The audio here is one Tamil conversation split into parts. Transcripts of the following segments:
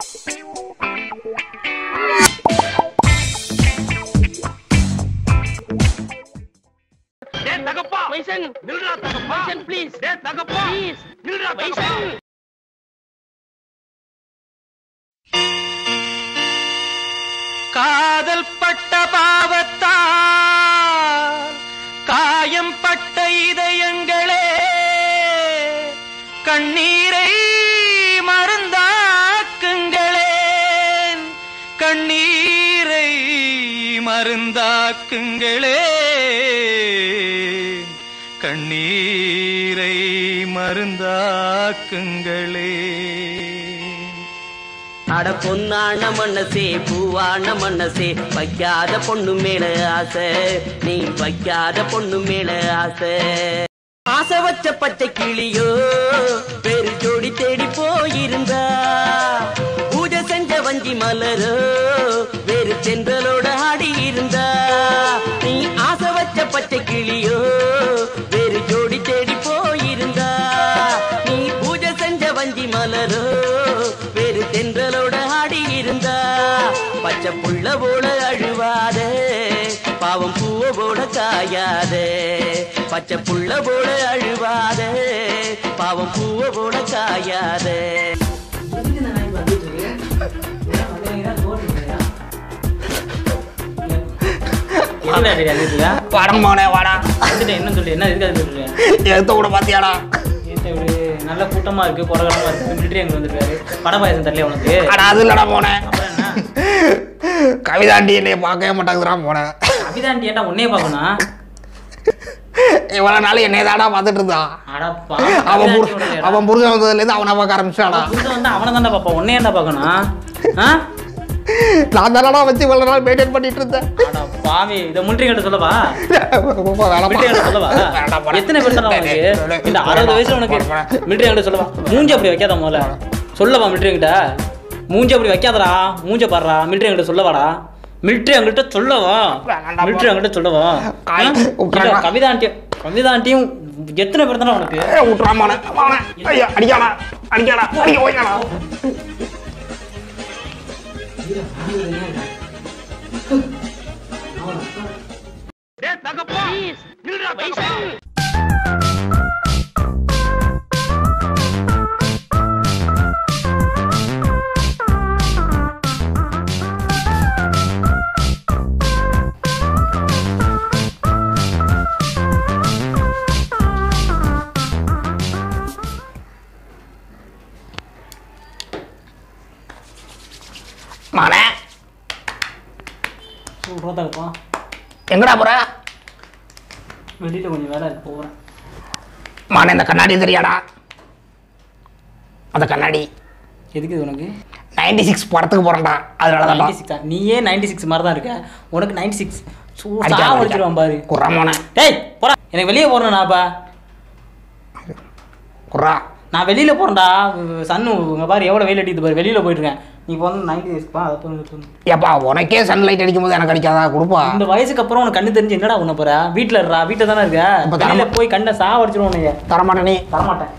டேய் தகப்பா மைசன் நில்றா தகப்பா மைசன் ப்ளீஸ் டேய் தகப்பா ப்ளீஸ் நில்றா மைசன் காதல் பட்ட பாவத்தால் காயம் பட்ட இதயங்களே கண்ணீரை மருந்தாக்குங்களேன் கண்ணீரை மருந்தாக்குங்களே கண்ணீரை மருந்தாக்குங்களே அட பொன்னான மனசே பூவான மனசே வைக்காத பொண்ணு மேல ஆசை நீ வைக்காத பொண்ணு மேல ஆசை ஆசை வச்ச பச்சை கிளியோ பெரு ஜோடி தேடி போயிருந்தா பூஜை செஞ்ச வஞ்சி மலரோ வேறு சென்றலோட ஆடி இருந்தா நீ ஆசை வச்ச பச்சை கிளியோ வேறு ஜோடி தேடி போயிருந்தா நீ பூஜை செஞ்ச வஞ்சி மலரோ வேறு தென்றலோட ஆடி இருந்தா பச்சை புள்ள போல அழுவாத பாவம் பூவ போல காயாத பச்சை புள்ள போல அழுவாத பாவம் பூவ போல காயாத படம் போனே வாடா என்ன சொல்லி என்ன இருக்காது சொல்றேன் எடுத்த கூட பாத்தியாடா நல்ல கூட்டமா இருக்கு கொடகலமா இருக்கு மிலிட்டரி அங்க வந்திருக்காரு பட பாயசம் தரலையா உனக்கு அடா அது இல்லடா போனேன் அப்புறம் என்ன கவிதாண்டி என்னைய பார்க்கவே மாட்டாங்குதுடா போனேன் அபிதாண்டி ஏன்டா உன்னையே பார்க்கணும் இவ்வளவு நாள் என்னைய தாடா பார்த்துட்டு இருந்தான் அட அவன் புரு- அவன் புருஷன் வந்ததுலேருந்து அவனை பார்க்க ஆரம்பிச்சாடா புருஷன் வந்து அவனை தான்டா பாப்பா உன்னையே ஏன்டா பார்க்கணும் ஆ நான் தானடா வச்சு இவ்வளவு நாள் மெயின்டைன் பண்ணிட்டு இருந்தேன் அட பாவி இதை மிலிட்டரி கிட்ட சொல்லவா வேணாம்ப்பா. மிலிட்டரி கிட்ட சொல்லவா வேண்டாம்ப்பா. எத்தனை பேர் தானே உனக்கு இந்த அறுபது வயசுல உனக்கு மிலிட்டரி கிட்ட சொல்லவா மூஞ்சி அப்படி வைக்காத முதல்ல சொல்லவா மிலிட்டரி கிட்ட மூஞ்சி அப்படி வைக்காதடா மூஞ்ச பாடுறா மிலிட்டரி கிட்ட சொல்லவாடா மிலிட்டரி அங்கிட்ட சொல்லவா வேண்டாம்ப்பா. மிலிட்டரி அங்கிட்ட சொல்லவா காய் ஆ? விட்றாங்க. இல்ல, கவிதா ஆண்டியும் கவிதா ஆண்டியும் எத்தனை பேர் தானே உனக்கு ஏய், விட்றா மோனே. மோனே. ஐயா, அடிக்காடா அடிக்காடா அடிக்க போய்க்காடா டேய் தகப்பா ப்ளீஸ் நில்றா மைசன் மோனே சொல்றதாப்பா எங்கடா போற வெளியில கொஞ்சம் வேலை இருக்கு போறேன் மோனே இந்த கண்ணாடி தெரியாடா அந்த கண்ணாடி எதுக்கு இது உனக்கு நைன்டி சிக்ஸ் படத்துக்கு போறேன்டா அதனால தான்டா 96 தான் நீயே 96 மாதிரி தான் இருக்க உனக்கு 96 சிக்ஸ் அடிக்காத, சா முடிச்சிருவான் பாரு குர்ரா மோனே டேய் போடா எனக்கு வெளியே போறேன் நான்ப்பா குர்ரா நான் வெளியில போறேன்டா சன்னு இங்க பாரு எவ்வளவு வெயில் அடிக்குது பாரு வெளியில போயிட்டு இருக்கேன் நீ இப்போ வந்து நைன்டி டேஸ்ப்பா அதை போய் சொல்லு. ஏப்பா உனக்கே சன்லைட் அடிக்கும் போது எனக்கு அடிக்காதா கொடுப்பா இந்த வயசுக்கு அப்புறம் உனக்கு கண்ணு தெரிஞ்சு என்னடா பண்ண போற வீட்டுல இருடா வீட்டுல தானே இருக்க அப்ப வெளியில தரமா- போய் கண்ணை சா அடிச்சிருவோம் உன்னைய தரமாட்டே நீ தரமாட்டேன்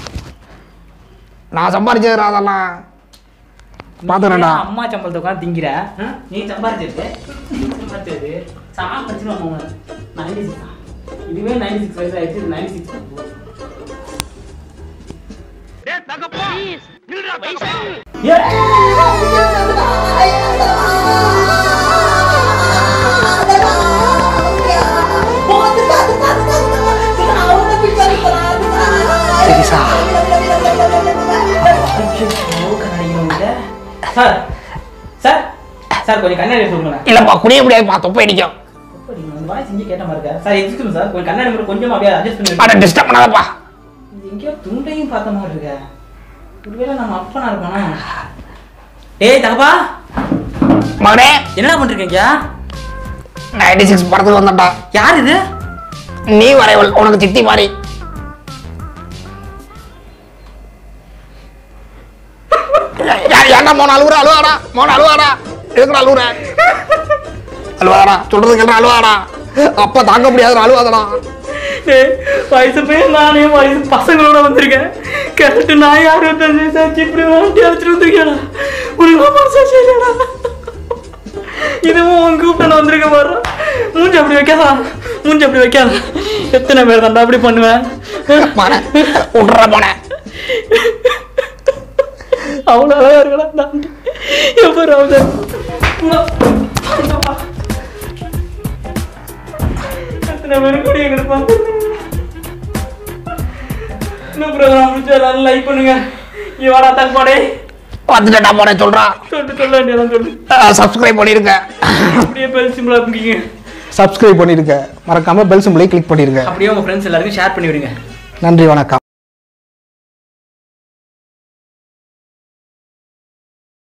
நான் சம்பாரிச்சதுடா அதெல்லாம் பார்த்துறேன்டா ஏன் அம்மா சம்பளத்தை உட்காந்து திங்கிற ஆ? நீ சம்பாரிச்சது நீ சம்பாரிச்சது சா அடிச்சிருவான் நைன்டி சிக்ஸ் இதுவே நைன்டி சிக்ஸ் வயசு ஆயிடுச்சு நைன்டி சிக்ஸ் டேய் தகப்பா ப்ளீஸ் நில்றா மைசன் சரிசா சார் சார் சார் கொஞ்சம் கண்ணாடி சொல்லுங்க இல்லப்பா குடிய முடியாதுப்பா தொப்பை அடிக்கும் வாய்ஸ் இங்கே கேட்ட மாதிரி இருக்கா சார் எக்ஸ்கியூஸ் சார் கொஞ்சம் கண்ணாடி மட்டும் கொஞ்சம் அப்படியே அட்ஜஸ்ட் பண்ணி அட டிஸ்டர்ப் பண்ணாதப்பா இது எங்கேயோ துண்டையும் பார்த்த மாதிரி இருக்க ஒருவேளை நம்ம அப்பனா இருப்பானா டேய் தகப்பா மகனே என்னடா பண்ணிருக்கீங்க நைன்டி சிக்ஸ் படத்துக்கு வந்தேன்டா யார் இது நீ வரைவல் உனக்கு சித்தி மாதிரி யா- ஏன்டா மோன அழுவுற அழுவாடா மோன அழுவாடா எதுக்குடா அழுவுற அழுவாடா சொல்றது கேட்டா அழுவாடா அப்பா தாங்க முடியாது அழுவாதடா டேய், வயசு போய் நானே வயசு பசங்களோட வந்திருக்கேன் கரெக்ட் நான் அறுபத்தஞ்சு வயசாச்சு இப்படி வண்டி அழைச்சிட்டு வந்திருக்கேடா உனக்கு மனசாச்சு இல்லைடா இதுவும் உன் கூப்பிட்டு நான் வந்திருக்க பாரு மூஞ்சி அப்படி வைக்காதா மூஞ்சி அப்படி வைக்காதா எத்தனை பேர் தாண்டா அப்படி பண்ணுவேன் மோன விட்ற மோன அவ்வளோ அழகா இருக்கடா தாண்டி எப்போ ராவுதர் எத்தனை பேர் கூட எங்களுக்கு வந்து இந்த ப்ரோக்ராம் பிடிச்சா எல்லாரும் லைக் பண்ணுங்க நீ வாடா தங்கப்பாடே வந்துட்டா மோன சொல்றான் சொல்லிட்டு சொல்ல வேண்டியதான் சொல்லு சப்ஸ்கிரைப் பண்ணிருங்க அப்படியே பெல் சிம்பிளா இருக்கீங்க சப்ஸ்கிரைப் பண்ணிருங்க மறக்காம பெல் சிம்பிளை கிளிக் பண்ணிருங்க அப்படியே உங்க ஃப்ரெண்ட்ஸ் எல்லாருக்கும் ஷேர் பண்ணி விடுங்க நன்றி வணக்கம்